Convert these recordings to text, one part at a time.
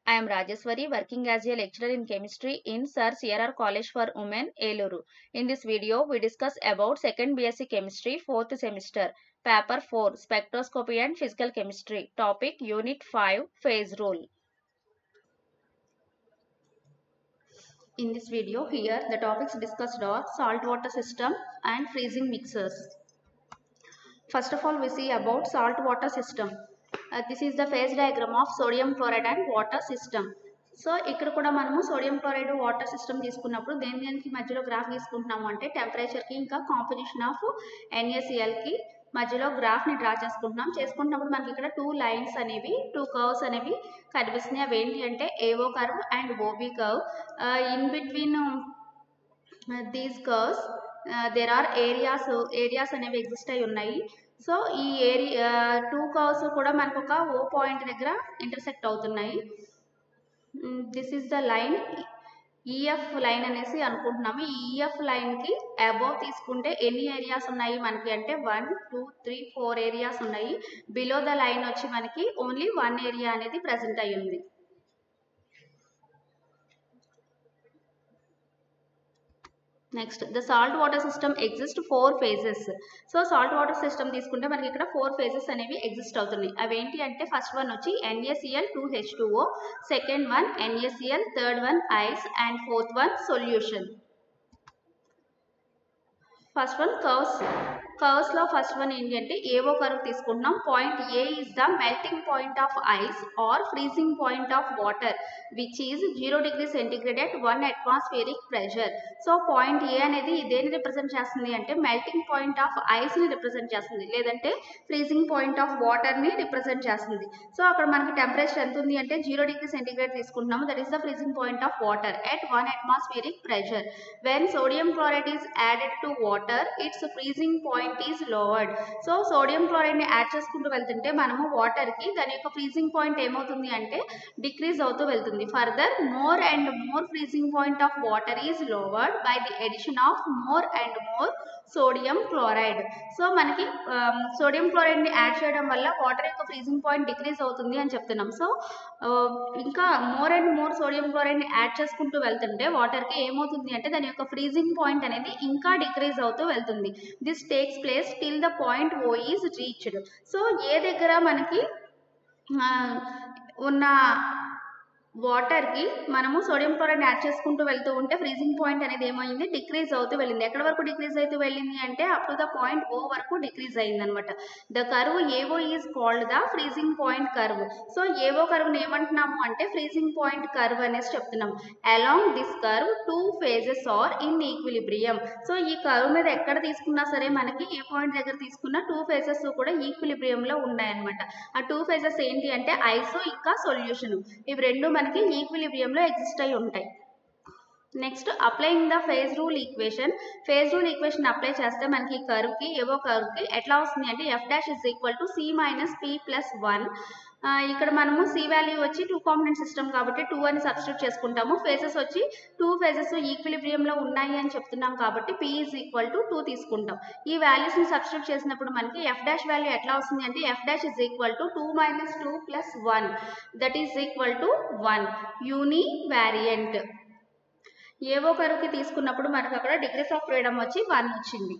I am Rajeshwari, working as a lecturer in chemistry in Sir CRR College for Women, Eluru. In this video, we discuss about second BSc Chemistry, fourth semester, paper 4, Spectroscopy and Physical Chemistry, topic Unit 5, Phase Rule. In this video, here the topics discussed are saltwater system and freezing mixers. First of all, we see about saltwater system. Uh, this is the phase diagram of sodium chloride and water system. So ఇక్కడ కూడా మనము sodium chloride water system తీసుకున్నప్పుడు దేని దేనికి మధ్యలో graph తీసుకుంటున్నాము అంటే టెంపరేచర్కి ఇంకా కాంపోజిషన్ ఆఫ్ ఎన్ఏసిఎల్కి మధ్యలో గ్రాఫ్ని డ్రా చేసుకుంటున్నాం చేసుకుంటున్నప్పుడు మనకి ఇక్కడ టూ లైన్స్ అనేవి టూ కర్వ్స్ అనేవి కనిపిస్తున్నాయి అవి ఏంటి అంటే AO curve and OB curve in between these curves there are areas areas అనేవి ఎగ్జిస్ట్ అయి ఉన్నాయి సో ఈ ఏరియా టూ కర్వ్స్ కూడా మనకు ఒక ఓ పాయింట్ దగ్గర ఇంటర్సెక్ట్ అవుతున్నాయి this is the line EF line అనేసి అనుకుంటున్నాము ఈ ఈఎఫ్ లైన్కి అబోవ్ తీసుకుంటే ఎన్ని ఏరియాస్ ఉన్నాయి మనకి అంటే one two three four areas ఉన్నాయి బిలో ద లైన్ వచ్చి మనకి ఓన్లీ వన్ ఏరియా అనేది ప్రజెంట్ అయ్యి ఉంది next the salt water system exist four phases so salt water system తీసుకుంటే మనకి ఇక్కడ ఫోర్ ఫేజెస్ అనేవి ఎగ్జిస్ట్ అవుతున్నాయి అవి ఏంటి అంటే ఫస్ట్ వన్ వచ్చి NaCl two H two O second one NaCl third one ice and fourth one solution first one curves కర్వ్స్లో ఫస్ట్ వన్ ఏంటి అంటే ఏవో కర్వ్ తీసుకుంటున్నాం point A is the melting point of ice or freezing point of water which is zero degree centigrade at one atmospheric pressure so point A అనేది ఇదేని represent చేస్తుంది అంటే melting point of ఐస్ని represent చేస్తుంది లేదంటే freezing point of వాటర్ని represent చేస్తుంది so అక్కడ మనకి టెంపరేచర్ ఎంత ఉంది అంటే జీరో డిగ్రీ సెంటిగ్రేడ్ తీసుకుంటున్నాము that is the freezing point of water at one atmospheric pressure when sodium chloride is added to water it's freezing point is lowered so sodium క్లోరైడ్ని add చేసుకుంటూ వెళ్తుంటే మనము వాటర్కి దాని యొక్క ఫ్రీజింగ్ పాయింట్ ఏమవుతుంది అంటే డిక్రీజ్ అవుతూ వెళ్తుంది further more and more freezing point of water is lowered by the addition of more and more sodium chloride so మనకి సోడియం క్లోరైడ్ని యాడ్ చేయడం వల్ల వాటర్ యొక్క ఫ్రీజింగ్ పాయింట్ డిక్రీజ్ అవుతుంది అని చెప్తున్నాం సో ఇంకా మోర్ అండ్ మోర్ సోడియం క్లోరైడ్ని యాడ్ చేసుకుంటూ వెళ్తుంటే వాటర్కి ఏమవుతుంది అంటే దాని యొక్క ఫ్రీజింగ్ పాయింట్ అనేది ఇంకా డిక్రీజ్ అవుతూ వెళ్తుంది this takes place till the point O is reached so A దగ్గర మనకి ఉన్న వాటర్కి మనము సోడియం క్లోరైడ్ యాడ్ చేసుకుంటూ వెళ్తూ ఉంటే ఫ్రీజింగ్ పాయింట్ అనేది ఏమైంది డిక్రీజ్ అవుతూ వెళ్ళింది ఎక్కడ వరకు డిక్రీజ్ అవుతూ వెళ్ళింది అంటే up to the point O వరకు డిక్రీజ్ అయింది అనమాట the curve AO is called the freezing point curve so AO కర్వ్ని ఏమంటున్నాము అంటే ఫ్రీజింగ్ పాయింట్ కర్వ్ అనేసి చెప్తున్నాము along this curve two phases are in equilibrium so ఈ కర్వ్ మీద ఎక్కడ తీసుకున్నా సరే మనకి ఏ పాయింట్ దగ్గర తీసుకున్న టూ ఫేజెస్ కూడా ఈక్విలిబ్రియంలో ఉన్నాయన్నమాట ఆ టూ ఫేజెస్ ఏంటి అంటే ఐస్ ఇంకా సొల్యూషన్ ఇవి రెండు మనకి ఈక్విలిబ్రియంలో ఎగ్జిస్ట్ అయి ఉంటాయి next applying the phase rule equation phase rule equation apply చేస్తే మనకి ఈ కర్వ్కి ఏవో కర్వ్కి ఎట్లా వస్తుంది అంటే F dash is equal to C minus P plus one ఇక్కడ మనము సి వాల్యూ వచ్చి టూ కాంపనెంట్ సిస్టమ్ కాబట్టి టూ అని సబ్స్టిట్యూట్ చేసుకుంటాము ఫేజెస్ వచ్చి టూ ఫేజెస్ ఈక్విలిబ్రియంలో ఉన్నాయి అని చెప్తున్నాం కాబట్టి P is equal to two తీసుకుంటాం ఈ వాల్యూస్ని సబ్స్టిట్యూట్ చేసినప్పుడు మనకి ఎఫ్ డాష్ వాల్యూ ఎట్లా వస్తుంది అంటే F dash is equal to two minus two plus one that is equal to one univariant AO కరువుకి తీసుకున్నప్పుడు మనకు అక్కడ డిగ్రీస్ ఆఫ్ ఫ్రీడమ్ వచ్చి వన్ వచ్చింది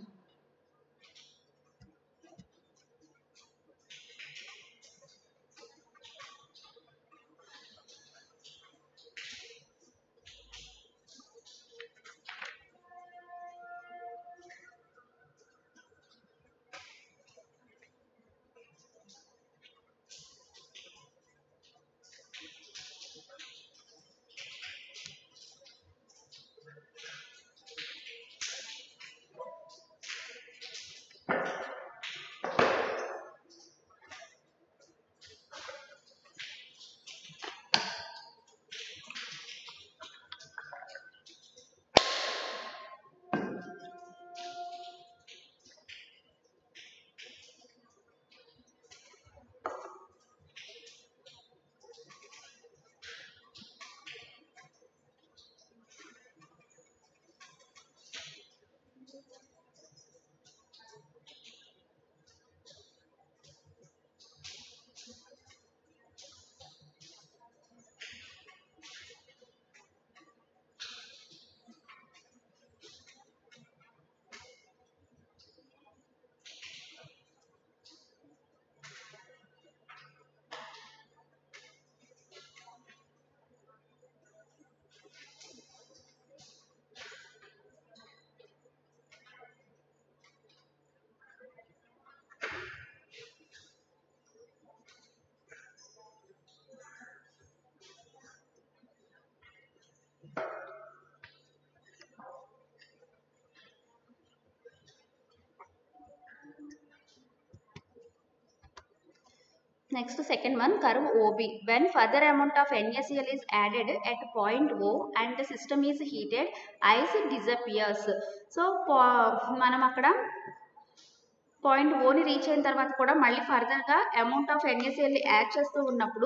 Next second one curve OB. When further amount of NaCl is added at point O and the system is heated, ice disappears. So మనం అక్కడ point ఓని reach అయిన తర్వాత కూడా మళ్ళీ ఫర్దర్గా అమౌంట్ ఆఫ్ ఎన్ఏసిఎల్ని యాడ్ చేస్తూ ఉన్నప్పుడు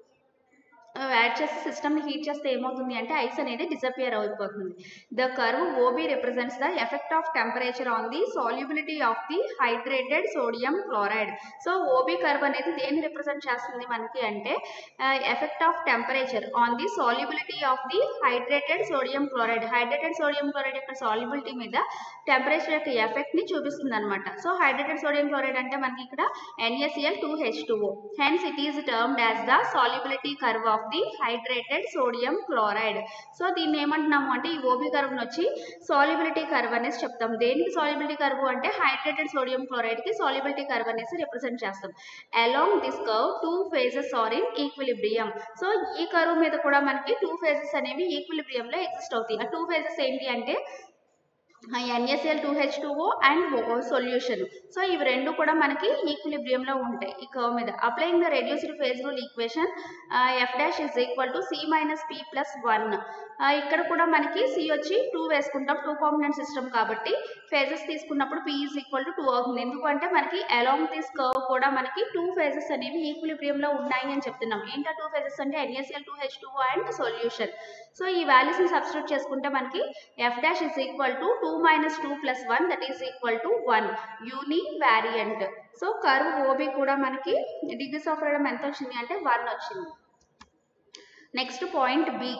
యాడ్ చేసి సిస్టమ్ని హీట్ చేస్తే ఏమవుతుంది అంటే ఐస్ అనేది డిసపియర్ అయిపోతుంది the curve OB represents the effect of temperature on the solubility of the hydrated sodium chloride so OB curve అనేది దేన్ని రిప్రజెంట్ చేస్తుంది మనకి అంటే effect of temperature on the solubility of the hydrated sodium chloride hydrated sodium chloride యొక్క solubility మీద temperature యొక్క ఎఫెక్ట్ని చూపిస్తుంది అనమాట సో హైడ్రేటెడ్ సోడియం క్లోరైడ్ అంటే మనకి ఇక్కడ NaCl two H two O hence it is termed as the solubility curve of the hydrated sodium chloride so దీన్ని ఏమంటున్నాము అంటే ఈ ఓబీ కర్వ్ వచ్చి సాల్యుబిలిటీ కర్వ్ అనేసి చెప్తాం దేనికి సాల్యుబిలిటీ కర్వ్ అంటే హైడ్రేటెడ్ సోడియం క్లోరైడ్ కి సాల్యుబిలిటీ కర్వ్ అనేసి రిప్రజెంట్ చేస్తాం along this curve two phases are in equilibrium so ఈ కర్వ్ మీద కూడా మనకి టూ ఫేజెస్ అనేవి ఈక్విలిబ్రియంలో ఎగ్జిస్ట్ అవుతాయి ఆ టూ ఫేజెస్ ఏంటి అంటే NaCl two H two O and solution so ఇవి రెండు కూడా మనకి ఈక్విలిబ్రియంలో ఉంటాయి ఈ కర్వ్ మీద applying the reduced phase rule equation F dash is equal to C minus P plus one ఇక్కడ కూడా మనకి సి వచ్చి టూ వేసుకుంటాం టూ కాంపినెంట్ సిస్టమ్ కాబట్టి ఫేజెస్ తీసుకున్నప్పుడు P is equal to two అవుతుంది ఎందుకంటే మనకి అలాంగ్ దిస్ కర్వ్ కూడా మనకి టూ ఫేజెస్ అనేవి ఈక్విలిబ్రియంలో ఉన్నాయి అని చెప్తున్నాం ఏంటో టూ ఫేజెస్ అంటే NaCl two H two and solution so ఈ వాల్యూస్ని సబ్స్టిట్యూట్ చేసుకుంటే మనకి F dash is equal to two minus two plus one that is equal to one univariant so curve OB కూడా మనకి డిగ్రీస్ ఆఫ్ ఫ్రీడమ్ ఎంత వచ్చింది అంటే one వచ్చింది next point B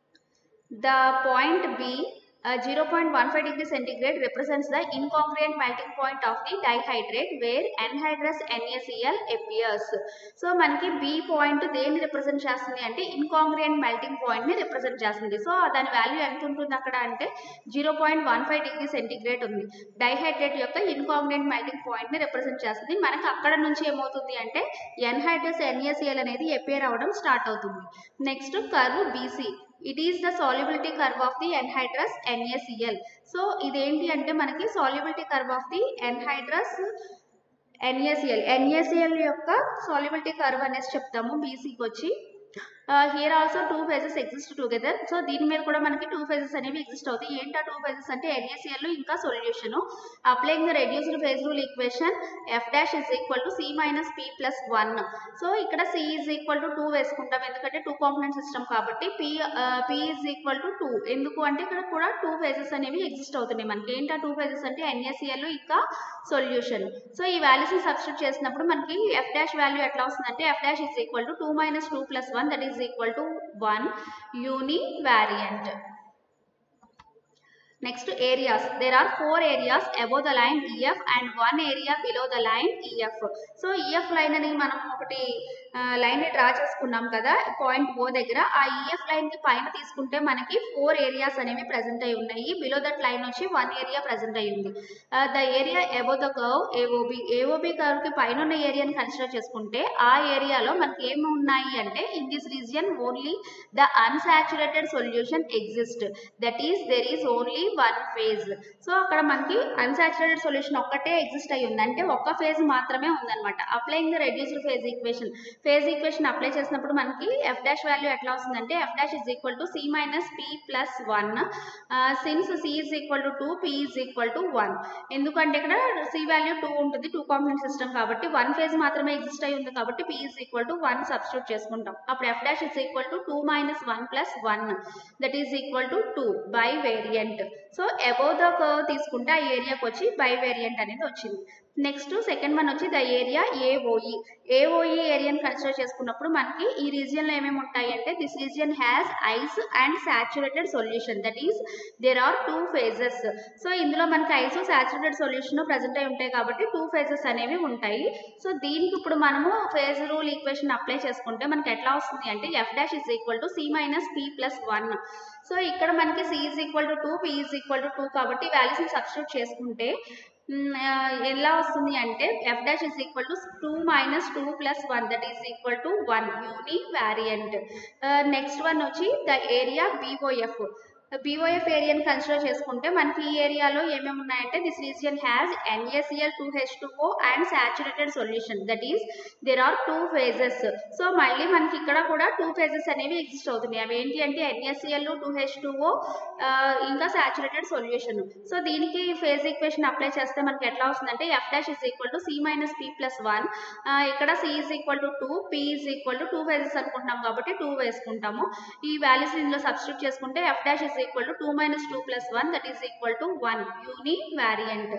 the point B uh, 0.15 degree centigrade represents the incongruent melting point of the dihydrate where anhydrous NaCl appears. So మనకి B point దేన్ని represent చేస్తుంది అంటే ఇన్కాంగ్రియంట్ మెల్టింగ్ పాయింట్ ని represent చేస్తుంది సో దాని value ఎంత ఉంటుంది అక్కడ అంటే zero point one five degree centigrade ఉంది డైహైడ్రేట్ యొక్క ఇన్కాంగ్రియంట్ మెల్టింగ్ పాయింట్ ని రిప్రజెంట్ చేస్తుంది మనకి అక్కడ నుంచి ఏమవుతుంది అంటే ఎన్హైడ్రస్ ఎన్ఏసిఎల్ అనేది ఎపేర్ అవ్వడం స్టార్ట్ అవుతుంది next curve BC it is the solubility curve of the anhydrous NaCl so ఇదేంటి అంటే మనకి solubility curve of the anhydrous NaCl NaCl యొక్క సాల్యుబిలిటీ కర్వ్ అనేసి చెప్తాము బీసీకి వచ్చి here also two phases exist together so దీని మీద కూడా మనకి టూ ఫేజెస్ అనేవి ఎగ్జిస్ట్ అవుతాయి ఏంటా టూ ఫేజెస్ అంటే ఎన్ఏసిఎల్ ఇంకా solution applying the reduced phase rule equation F dash is equal to C minus P plus one so ఇక్కడ C is equal to two వేసుకుంటాం ఎందుకంటే టూ కాంపనెంట్ సిస్టమ్ కాబట్టి P P is equal to two ఎందుకు అంటే ఇక్కడ కూడా two phases అనేవి exist అవుతున్నాయి మనకి ఏంటా టూ ఫేజెస్ అంటే ఎన్ఏసిఎల్ ఇంకా సొల్యూషన్ సో ఈ వాల్యూస్ని సబ్స్టిట్యూట్ చేసినప్పుడు మనకి ఎఫ్ డాష్ వాల్యూ ఎట్లా వస్తుందంటే F dash is equal to two minus two plus one that is equal to one univariant next areas there are four areas above the line EF and one area below the line EF so EF line అని మనం ఒకటి line draw చేసుకున్నాం కదా point O దగ్గర ఆ EF line కి పైన తీసుకుంటే మనకి ఫోర్ ఏరియాస్ అనేవి ప్రెసెంట్ అయి ఉన్నాయి బిలో దట్ లైన్ వచ్చి వన్ ఏరియా ప్రెసెంట్ అయి ఉంది the area above the curve AOB AOB curve కి పైన ఉన్న ఏరియాని కన్సిడర్ చేసుకుంటే ఆ ఏరియాలో మనకి ఏమి ఉన్నాయి అంటే in this region only the unsaturated solution exist that is there is only one phase so అక్కడ మనకి అన్సాచురేటెడ్ సొల్యూషన్ ఒక్కటే ఎగ్జిస్ట్ అయి ఉంది అంటే ఒక్క ఫేజ్ మాత్రమే ఉందన్నమాట applying the reduced phase equation phase equation apply చేసినప్పుడు మనకి ఎఫ్ డాష్ వాల్యూ ఎట్లా వస్తుందంటే F dash is equal to C minus P plus one since C is equal to two P is equal to one ఎందుకంటే ఇక్కడ C value two ఉంటుంది two component system కాబట్టి one phase మాత్రమే exist అయి ఉంది కాబట్టి P is equal to one substitute చేసుకుంటాం అప్పుడు F dash is equal to two minus one plus one that is equal to two bivariant so above the curve తీసుకుంటే ఆ ఏరియాకి వచ్చి బై వేరియంట్ అనేది వచ్చింది నెక్స్ట్ సెకండ్ వన్ వచ్చి the area AOE AOE ఏరియాని కన్సిడర్ చేసుకున్నప్పుడు మనకి ఈ రీజియన్లో ఏమేమి ఉంటాయి అంటే this region has ice and saturated solution that is there are two phases so ఇందులో మనకి ఐస్ సాచురేటెడ్ సొల్యూషన్ ప్రజెంట్ అయి ఉంటాయి కాబట్టి టూ ఫేజెస్ అనేవి ఉంటాయి సో దీనికి ఇప్పుడు మనము ఫేజ్ రూల్ ఈక్వేషన్ అప్లై చేసుకుంటే మనకి ఎట్లా వస్తుంది అంటే F dash is equal to C minus P plus one so ఇక్కడ మనకి C is equal to two P is equal to two కాబట్టి వాల్యూస్ని సబ్స్టిట్యూట్ చేసుకుంటే ఎలా వస్తుంది అంటే F dash is equal to two minus two plus one that is equal to one univariant next one వచ్చి the area BOF BOF ఏరియాని consider చేసుకుంటే మనకి ఈ ఏరియాలో ఏమేమి ఉన్నాయంటే this region has NaCl two H two O and saturated solution that is there are two phases so మళ్ళీ మనకి ఇక్కడ కూడా టూ ఫేజెస్ అనేవి ఎగ్జిస్ట్ అవుతున్నాయి అవి ఏంటి అంటే NaCl two H two O ఇంకా సాచురేటెడ్ సొల్యూషన్ సో దీనికి ఫేజ్ ఈక్వేషన్ అప్లై చేస్తే మనకి ఎట్లా వస్తుందంటే F dash is equal to C minus P plus one ఇక్కడ C is equal to two P is equal to two phases అనుకుంటున్నాం కాబట్టి two వేసుకుంటాము ఈ వాల్యూస్ ఇందులో సబ్స్టిట్యూట్ చేసుకుంటే F dash is equal to two minus two plus one that is equal to one univariant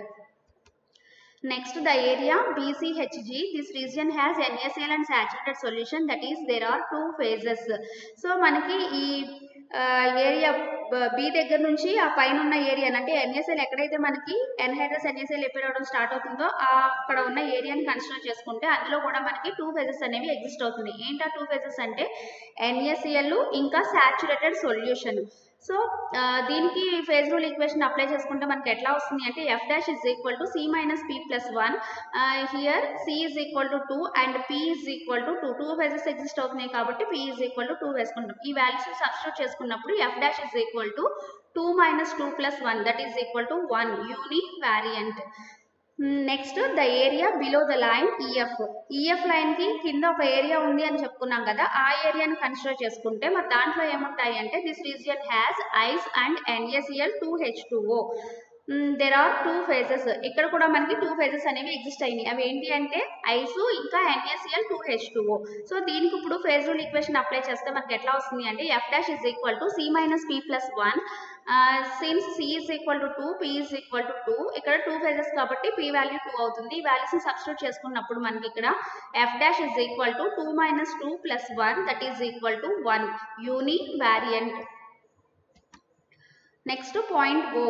Next, the area BCHG, this region has NaCl and saturated solution that is there are two phases. So మనకి ఈ area B దగ్గర నుంచి ఆ పైన ఉన్న area అంటే NSL ఎక్కడైతే మనకి ఎన్హైడ్రస్ ఎన్ఎస్ఎల్ ఎప్పుడు అవడం స్టార్ట్ అవుతుందో ఆ అక్కడ ఉన్న ఏరియాని కన్సిడర్ చేసుకుంటే అందులో కూడా మనకి టూ ఫేజెస్ అనేవి ఎగ్జిస్ట్ అవుతుంది ఏంటి ఆ టూ ఫేజెస్ అంటే ఎన్ఎస్ఎల్ ఇంకా సాచురేటెడ్ సొల్యూషన్ సో దీనికి ఫేజ్ రూల్ ఈక్వేషన్ అప్లై చేసుకుంటే మనకి ఎట్లా వస్తుంది అంటే F dash is equal to C minus P plus one here C is equal to two and P is equal to two two phases exist అవుతున్నాయి కాబట్టి P is equal to two వేసుకుంటాం ఈ values substitute చేసుకున్నప్పుడు F dash is equal to two minus two plus one that is equal to one univariant next the area below the line EF EF line కి కింద ఒక area ఉంది అని చెప్పుకున్నాం కదా ఆ ఏరియాని కన్సిడర్ చేసుకుంటే మరి దాంట్లో ఏముంటాయి అంటే this region has ice and NaCl two H two O there are two phases ఇక్కడ కూడా మనకి టూ ఫేజెస్ అనేవి ఎగ్జిస్ట్ అయినాయి అవి ఏంటి అంటే ఐస్ ఇంకా NaCl two H two O so దీనికి ఇప్పుడు ఫేజ్ రూల్ ఈక్వేషన్ అప్లై చేస్తే మనకి ఎట్లా వస్తుంది అంటే F dash is equal to C minus P plus one since C is equal to two P is equal to two ఇక్కడ two phases కాబట్టి P value two అవుతుంది ఈ వాల్యూస్ని సబ్స్టిట్యూట్ చేసుకున్నప్పుడు మనకి ఇక్కడ F dash is equal to two minus two plus one that is equal to one univariant next point O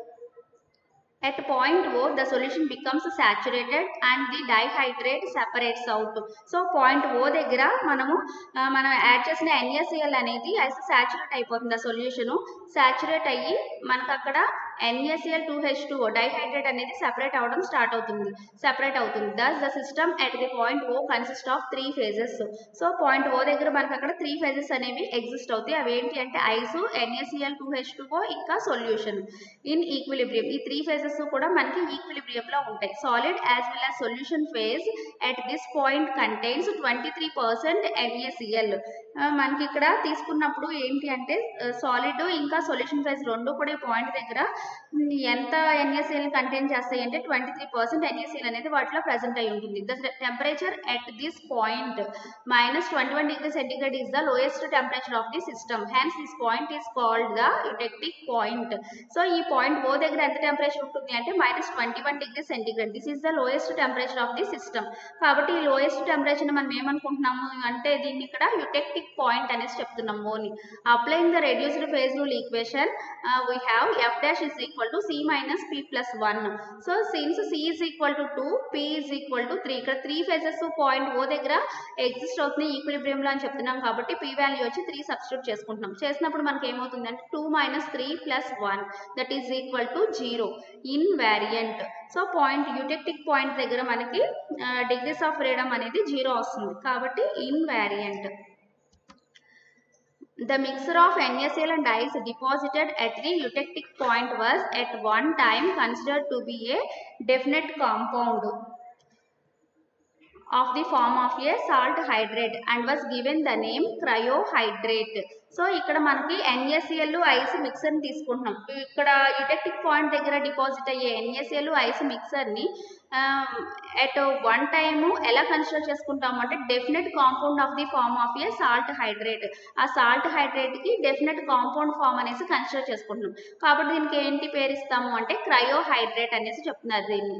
At point O, the solution becomes saturated and the dihydrate separates out. So point O దగ్గర మనము ఆ, మనం add చేసిన NSL అనేది ice saturate అయిపోతుంది ఆ solution saturate అయ్యి మనకు అక్కడ NaCl two H two dihydrate అనేది సెపరేట్ అవ్వడం స్టార్ట్ అవుతుంది సెపరేట్ అవుతుంది thus the system at the point O consist of three phases so point O దగ్గర మనకు అక్కడ త్రీ ఫేజెస్ అనేవి ఎగ్జిస్ట్ అవుతాయి అవి ఏంటి అంటే ice NaCl two H two O ఇంకా సొల్యూషన్ ఇన్ ఈక్విలిబ్రియం ఈ త్రీ ఫేజెస్ కూడా మనకి ఈక్విలిబ్రియం లో ఉంటాయి solid as well as solution phase at this point contains twenty three percent NaCl మనకి ఇక్కడ తీసుకున్నప్పుడు ఏంటి అంటే సాలిడ్ ఇంకా సొల్యూషన్ ఫేజ్ రెండు కూడా ఈ పాయింట్ దగ్గర ఉమ్, ఎంత ఎన్ఏసిఎల్ కంటైన్ చేస్తాయి అంటే ట్వంటీ త్రీ పర్సెంట్ ఎన్ఏసిఎల్ అనేది వాటిలో ప్రజెంట్ అయి ఉంటుంది the temperature at this point minus twenty one degree centigrade is the lowest temperature of the system hence this point is called the eutectic point so ఈ point O దగ్గర ఎంత temperature ఉంటుంది అంటే minus twenty one degree centigrade this is the lowest temperature of the system కాబట్టి ఈ lowest temperature మనం ఏమనుకుంటున్నాము అంటే దీన్ని ఇక్కడ యుటెక్టిక్ పాయింట్ అనేసి చెప్తున్నాం ఓని applying the reduced phase rule equation we have F dash is equal to C minus P plus one so since C is equal to two P is equal to three ఇక్కడ three phases point O దగ్గర exist అవుతున్నాయి ఈక్విలిబ్రియంలో అని చెప్తున్నాం కాబట్టి P value వచ్చి three substitute చేసుకుంటున్నాం చేసినప్పుడు మనకి ఏమవుతుంది అంటే two minus three plus one that is equal to zero invariant so point eutectic point దగ్గర మనకి డిగ్రీస్ ఆఫ్ ఫ్రీడమ్ అనేది జీరో వస్తుంది కాబట్టి invariant The mixture of NaCl and ice deposited at the eutectic point was at one time considered to be a definite compound of the form of a salt hydrate and was given the name cryohydrate. So ఇక్కడ మనకి NaCl ice mixture ని తీసుకుంటున్నాం ఇక్కడ eutectic point దగ్గర deposit అయ్యే NaCl ice mixture ని at one time ఎలా consider చేసుకుంటాము అంటే definite compound of the form of a salt hydrate ఆ సాల్ట్ హైడ్రేట్ కి డెఫినెట్ కాంపౌండ్ ఫామ్ అనేసి కన్సిడర్ చేసుకుంటున్నాం కాబట్టి దీనికి ఏంటి పేరు ఇస్తాము అంటే క్రయోహైడ్రేట్ అనేసి చెప్తున్నారు దీన్ని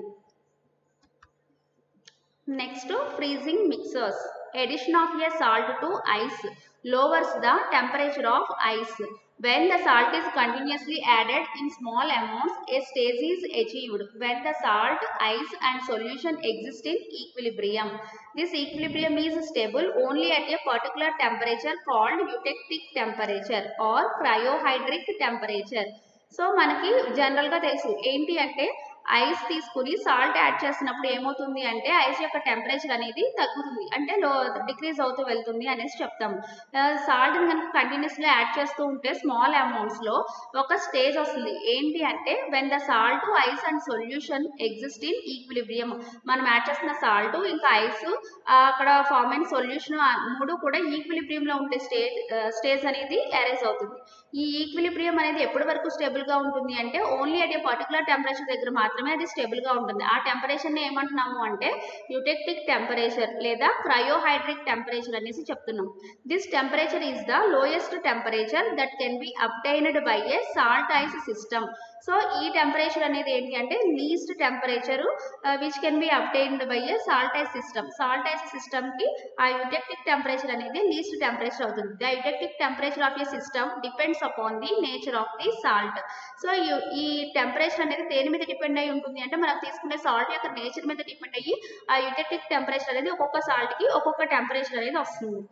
next freezing mixtures addition of a salt to ice lowers the temperature of ice when the salt is continuously added in small amounts a stage is achieved when the salt ice and solution exist in equilibrium this equilibrium is stable only at a particular temperature called eutectic temperature or cryohydric temperature so మనకి general గా తెలుసు ఏంటి అంటే ice తీసుకుని salt add చేసినప్పుడు ఏమవుతుంది అంటే ice యొక్క టెంపరేచర్ అనేది తగ్గుతుంది అంటే లో డిక్రీజ్ అవుతూ వెళ్తుంది అనేసి చెప్తాము సాల్ట్ని కనుక కంటిన్యూస్గా యాడ్ చేస్తూ ఉంటే స్మాల్ అమౌంట్స్లో ఒక స్టేజ్ వస్తుంది ఏంటి అంటే when the salt ice and solution exist in equilibrium మనం యాడ్ చేసిన సాల్ట్ ఇంకా ఐస్ అక్కడ ఫార్మ్ అయిన సొల్యూషన్ మూడు కూడా ఈక్విలిబ్రియంలో ఉండే స్టేజ్ స్టేజ్ అనేది అరైజ్ అవుతుంది ఈ ఈక్విలిబ్రియం అనేది ఎప్పటి వరకు స్టేబుల్గా ఉంటుంది అంటే only at a particular temperature దగ్గర మాత్రమే అది స్టేబుల్గా ఉంటుంది ఆ టెంపరేచర్ని ఏమంటున్నాము అంటే యుటెక్టిక్ టెంపరేచర్ లేదా క్రయోహైడ్రిక్ టెంపరేచర్ అనేసి చెప్తున్నాం this temperature is the lowest temperature that can be obtained by a salt ice system so ఈ టెంపరేచర్ అనేది ఏంటి అంటే least temperature which can be obtained by a salt ice system salt ice సిస్టమ్కి ఆ eutectic temperature అనేది least temperature అవుతుంది the eutectic temperature of a system depends upon the nature of the salt so ఈ temperature అనేది దేని మీద depend అయి ఉంటుంది అంటే మనం తీసుకునే సాల్ట్ యొక్క నేచర్ మీద డిపెండ్ అయ్యి ఆ యుటెక్టిక్ టెంపరేచర్ అనేది ఒక్కొక్క సాల్ట్కి ఒక్కొక్క టెంపరేచర్ అనేది వస్తుంది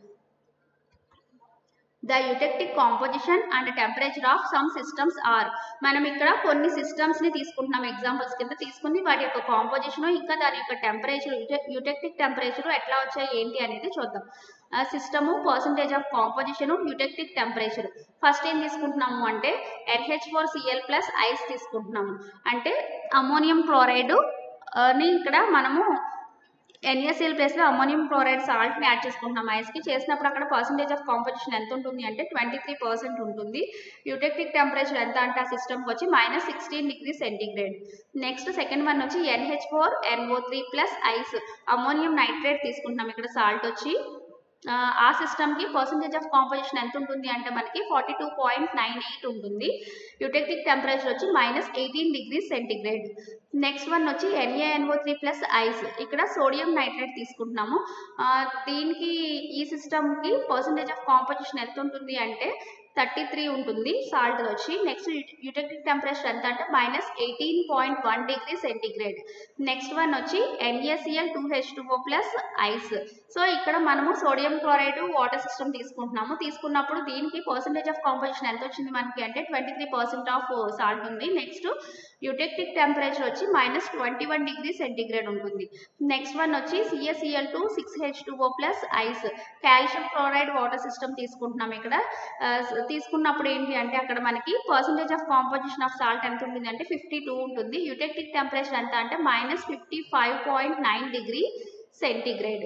the eutectic composition and temperature of some systems are మనం ఇక్కడ కొన్ని సిస్టమ్స్ని తీసుకుంటున్నాం ఎగ్జాంపుల్స్ కింద తీసుకుని వాటి యొక్క కాంపోజిషన్ ఇంకా దాని యొక్క టెంపరేచర్ యుటెక్టిక్ టెంపరేచర్ ఎట్లా వచ్చాయి ఏంటి అనేది చూద్దాం system percentage of composition eutectic temperature first ఏం తీసుకుంటున్నాము అంటే NH four Cl plus ice తీసుకుంటున్నాము అంటే అమోనియం క్లోరైడ్ ని ఇక్కడ మనము ఎన్ఎస్ఎల్ ప్లేస్లో అమోనియం క్లోరైడ్ సాల్ట్ని యాడ్ చేసుకుంటున్నాం ఐస్కి చేసినప్పుడు అక్కడ పర్సంటేజ్ ఆఫ్ కాంపోజిషన్ ఎంత ఉంటుంది అంటే ట్వంటీ త్రీ పర్సెంట్ ఉంటుంది యూటెక్టిక్ టెంపరేచర్ ఎంత అంటే ఆ సిస్టమ్కి వచ్చి minus sixteen degree centigrade next second one వచ్చి NH four NO three plus ice ammonium nitrate తీసుకుంటున్నాం ఇక్కడ సాల్ట్ వచ్చి ఆ సిస్టమ్కి పర్సంటేజ్ ఆఫ్ కాంపోజిషన్ ఎంత ఉంటుంది అంటే మనకి forty two point nine eight ఉంటుంది యుటెక్టిక్ టెంపరేచర్ వచ్చి minus eighteen degree centigrade next one వచ్చి ఎన్ఏఎన్ఓ త్రీ ప్లస్ ఐస్ ఇక్కడ సోడియం నైట్రేట్ తీసుకుంటున్నాము దీనికి ఈ సిస్టమ్కి పర్సంటేజ్ ఆఫ్ కాంపోజిషన్ ఎంత ఉంటుంది అంటే థర్టీ త్రీ ఉంటుంది సాల్ట్ వచ్చి నెక్స్ట్ యుటెక్టిక్ టెంపరేచర్ ఎంత అంటే minus eighteen point one degree centigrade next one వచ్చి NaCl two H two O plus ice so ఇక్కడ మనము సోడియం క్లోరైడ్ వాటర్ సిస్టమ్ తీసుకుంటున్నాము తీసుకున్నప్పుడు దీనికి పర్సంటేజ్ ఆఫ్ కాంపోజిషన్ ఎంత వచ్చింది మనకి అంటే twenty three percent of salt ఉంది నెక్స్ట్ యుటెక్టిక్ టెంపరేచర్ వచ్చి minus twenty one degree centigrade ఉంటుంది నెక్స్ట్ వన్ వచ్చి సిఎస్ఈఎల్ two six H two O plus ice calcium chloride water system తీసుకుంటున్నాం ఇక్కడ తీసుకున్నప్పుడు ఏంటి అంటే అక్కడ మనకి percentage of composition of salt ఎంత ఉంటుంది అంటే ఫిఫ్టీ టూ ఉంటుంది యుటెక్టిక్ టెంపరేచర్ ఎంత అంటే minus fifty five point nine degree centigrade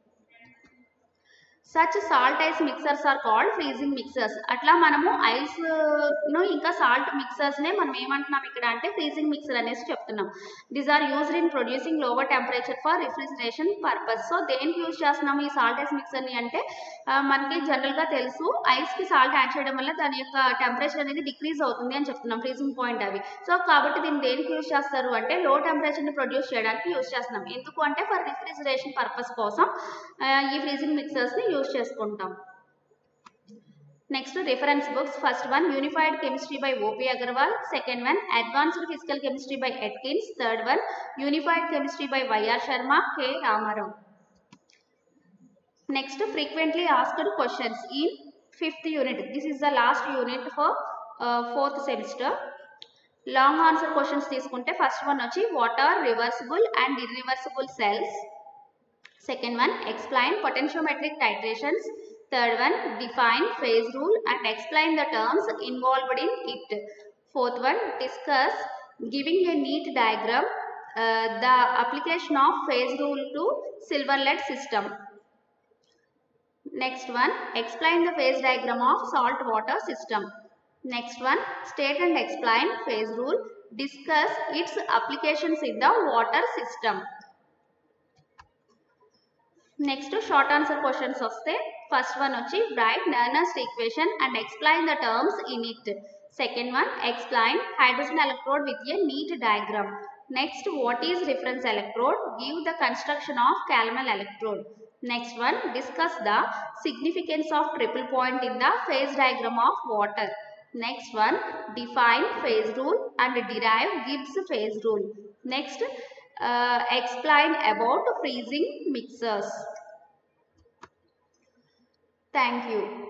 such salt ice mixtures are called freezing mixtures అట్లా మనము ఐస్ ను ఇంకా సాల్ట్ మిక్సర్స్ నే మనం ఏమంటున్నాం ఇక్కడ అంటే ఫ్రీజింగ్ మిక్సర్ అనేసి చెప్తున్నాం these are used in producing lower temperature for refrigeration purpose so దేనికి యూజ్ చేస్తున్నాము ఈ సాల్ట్ ఐస్ మిక్సర్ ని అంటే మనకి జనరల్ గా తెలుసు ఐస్ కి సాల్ట్ యాడ్ చేయడం వల్ల దాని యొక్క టెంపరేచర్ అనేది డిక్రీజ్ అవుతుంది అని చెప్తున్నాం ఫ్రీజింగ్ పాయింట్ అవి సో కాబట్టి దీన్ని దేనికి యూజ్ చేస్తారు అంటే లో టెంపరేచర్ ని ప్రొడ్యూస్ చేయడానికి యూజ్ చేస్తున్నాం ఎందుకు అంటే ఫర్ రిఫ్రిజిరేషన్ పర్పస్ కోసం ఈ ఫ్రీజింగ్ మిక్సర్స్ ని యూజ్ చేసుకుంటాం next reference books first one unified chemistry by O P Agarwal second one advanced physical chemistry by Atkins third one unified chemistry by Y R Sharma K Ramarao next frequently asked questions in fifth unit this is the last unit for fourth semester long answer questions తీసుకుంటే first one వచ్చి what are reversible and irreversible cells Second one, explain potentiometric titrations. Third one, define phase rule and explain the terms involved in it. Fourth one, discuss giving a neat diagram uh, the application of phase rule to silver lead system. Next one, explain the phase diagram of salt water system. Next one, state and explain phase rule. Discuss its applications in the water system. Next short answer questions వస్తే first one వచ్చి write Nernst equation and explain the terms in it second one explain hydrogen electrode with a neat diagram next what is reference electrode give the construction of calomel electrode next one discuss the significance of triple point in the phase diagram of water next one define phase rule and derive Gibbs phase rule next uh, explain about freezing mixers. Thank you.